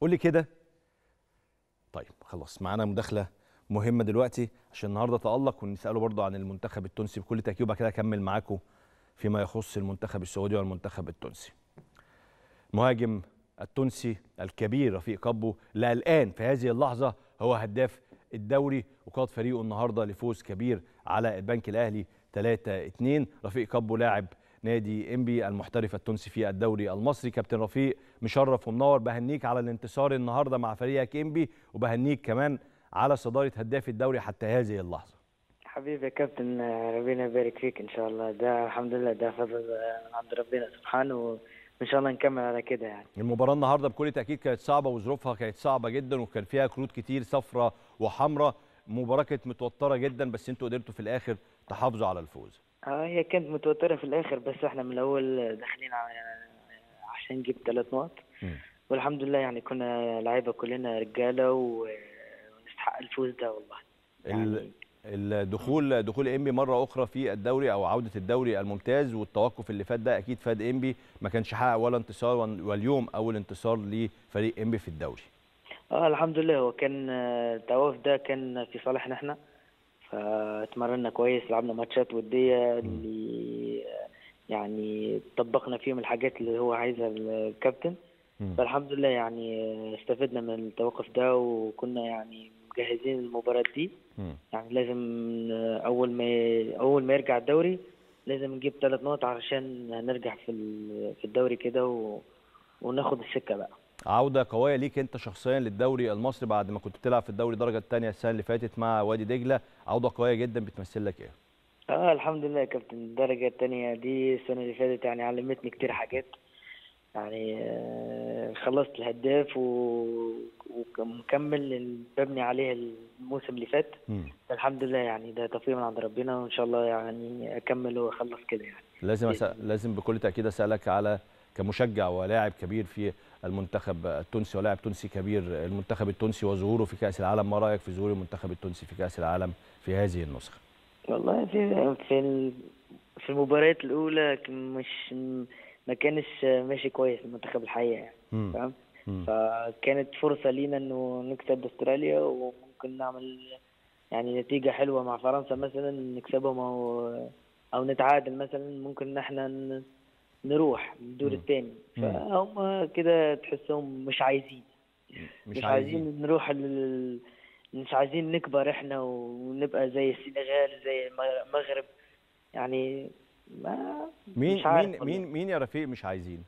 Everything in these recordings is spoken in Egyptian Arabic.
قول لي كده طيب خلاص معانا مداخله مهمه دلوقتي عشان النهارده تالق ونساله برضه عن المنتخب التونسي بكل تاكيد وبعد كده اكمل معاكم فيما يخص المنتخب السعودي والمنتخب التونسي مهاجم التونسي الكبير رفيق كابو لا الان في هذه اللحظه هو هداف الدوري وقاد فريقه النهارده لفوز كبير على البنك الاهلي 3-2 رفيق كابو لاعب نادي انبي المحترف التونسي في الدوري المصري كابتن رفيق مشرف ومنور بهنيك على الانتصار النهارده مع فريقك انبي وبهنيك كمان على صداره هداف الدوري حتى هذه اللحظه حبيبي يا كابتن ربنا يبارك فيك ان شاء الله ده الحمد لله ده فضل عند ربنا سبحانه وان شاء الله نكمل على كده يعني المباراه النهارده بكل تاكيد كانت صعبه وظروفها كانت صعبه جدا وكان فيها كروت كتير صفراء وحمراء مباراه كانت متوتره جدا بس انتوا قدرتوا في الاخر تحافظوا على الفوز اه هي كانت متوتره في الاخر بس احنا من الاول داخلين عشان نجيب ثلاث نقط والحمد لله يعني كنا لعيبه كلنا رجاله ونستحق الفوز ده والله يعني الدخول دخول انبي مره اخرى في الدوري او عوده الدوري الممتاز والتوقف اللي فات ده اكيد فاد انبي ما كانش حقق ولا انتصار واليوم اول انتصار لفريق انبي في الدوري اه الحمد لله هو كان التوقف ده كان في صالحنا احنا فاتمرنا كويس لعبنا ماتشات وديه اللي يعني طبقنا فيهم الحاجات اللي هو عايزها الكابتن فالحمد لله يعني استفدنا من التوقف ده وكنا يعني مجهزين المباراه دي يعني لازم اول ما اول ما يرجع الدوري لازم نجيب ثلاث نقط علشان نرجع في في الدوري كده و... وناخد السكه بقى عوده قويه ليك انت شخصيا للدوري المصري بعد ما كنت بتلعب في الدوري الدرجه الثانيه السنه اللي فاتت مع وادي دجله عوده قويه جدا بتمثل لك ايه اه الحمد لله يا كابتن الدرجه الثانيه دي السنه اللي فاتت يعني علمتني كتير حاجات يعني آه خلصت الهداف و... ومكمل ببني عليه الموسم اللي فات الحمد لله يعني ده توفيق من عند ربنا وان شاء الله يعني اكمل واخلص كده يعني لازم أسأل... لازم بكل تاكيد اسالك على كمشجع ولاعب كبير في المنتخب التونسي ولاعب تونسي كبير المنتخب التونسي وظهوره في كاس العالم ما رايك في ظهور المنتخب التونسي في كاس العالم في هذه النسخه والله في في في المباريات الاولى مش ما كانش ماشي كويس المنتخب الحقيقه يعني فاهم فكانت فرصه لينا انه نكسب استراليا وممكن نعمل يعني نتيجه حلوه مع فرنسا مثلا نكسبهم او او نتعادل مثلا ممكن ان احنا نروح الدور الثاني فهم كده تحسهم مش عايزين مش, مش عايزين, عايزين نروح ال... مش عايزين نكبر احنا ونبقى زي السنغال زي المغرب يعني ما مين مش عارف مين مين مين يا رفيق مش عايزين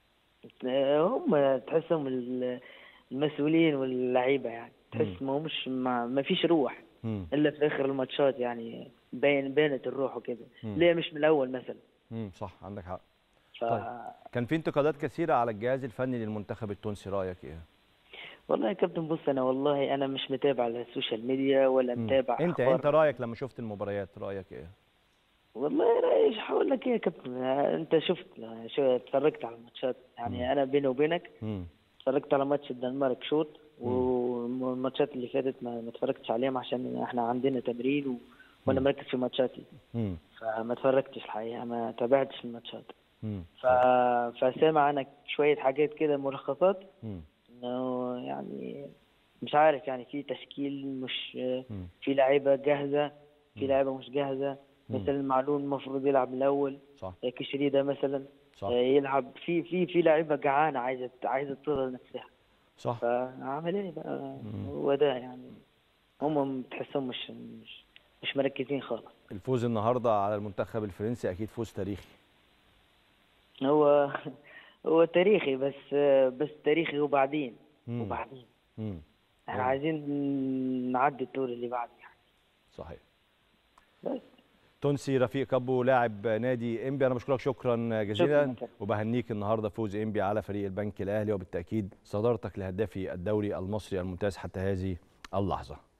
هم تحسهم المسؤولين واللعيبه يعني تحس ما همش ما, ما فيش روح مم. الا في اخر الماتشات يعني باين بانت الروح وكده ليه مش من الاول مثلا امم صح عندك حق ف... طيب كان في انتقادات كثيره على الجهاز الفني للمنتخب التونسي رايك ايه والله يا كابتن بص انا والله انا مش متابع السوشيال ميديا ولا مم. متابع انت أخبار. انت رايك لما شفت المباريات رايك ايه والله رايي هقول لك ايه يا كابتن انت شفت شو اتفرجت على الماتشات يعني مم. انا بيني وبينك مم. اتفرجت على ماتش الدنمارك شوط والماتشات اللي فاتت ما ما اتفرجتش عليهم عشان احنا عندنا تمرين و... وانا مم. مركز في ماتشاتي مم. فما اتفرجتش الحقيقه ما تابعتش الماتشات مم. ف... فسامع انا شويه حاجات كده ملخصات مم. انه يعني مش عارف يعني في تشكيل مش مم. في لعيبه جاهزه في مم. لعيبه مش جاهزه مم. مثلا معلول المفروض يلعب من الاول صح كشريده مثلا صح يلعب في في في لعيبه جعانه عايزه عايزه تظهر نفسها صح فعمل ايه بقى مم. هو ده يعني هم تحسهم مش مش مش مركزين خالص الفوز النهارده على المنتخب الفرنسي اكيد فوز تاريخي هو هو تاريخي بس بس تاريخي وبعدين مم. وبعدين مم. احنا أيوة. عايزين نعدي الدور اللي بعده يعني صحيح بس تونسي رفيق كابو لاعب نادي انبي انا بشكرك شكرا جزيلا شكراً. وبهنيك النهارده فوز انبي على فريق البنك الاهلي وبالتاكيد صدارتك لهدافي الدوري المصري الممتاز حتى هذه اللحظه